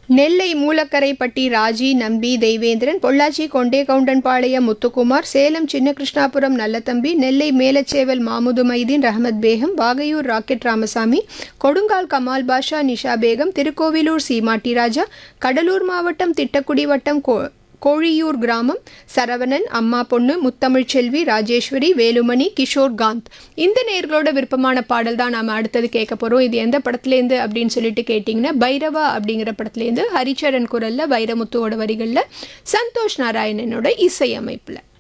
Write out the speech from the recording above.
நெல்லை மூலக்கரைப்பட்டி ராஜி நம்பி தெய்வேந்திரன் பொள்ளாச்சி கொண்டே கவுண்டன்பாளையம் முத்துக்குமார் சேலம் சின்ன கிருஷ்ணாபுரம் நல்லதம்பி நெல்லை மேலச்சேவல் மாமுது மைதீன் ரஹமத் பேகம் வாகையூர் ராக்கெட் ராமசாமி கொடுங்கால் கமால் பாஷா நிஷா பேகம் திருக்கோவிலூர் சீமாட்டி ராஜா கடலூர் மாவட்டம் திட்டக்குடி வட்டம் கோ கோழியூர் கிராமம் சரவணன் அம்மா பொண்ணு முத்தமிழ்ச்செல்வி ராஜேஸ்வரி வேலுமணி கிஷோர் காந்த் இந்த நேர்களோட விருப்பமான பாடல் தான் நாம் அடுத்தது கேட்க போகிறோம் இது எந்த படத்துலேருந்து அப்படின்னு சொல்லிட்டு கேட்டிங்கன்னா பைரவா அப்படிங்கிற படத்துலேருந்து ஹரிச்சரன் குரலில் வைரமுத்துவோட வரிகளில் சந்தோஷ் நாராயணனோட இசையமைப்பில்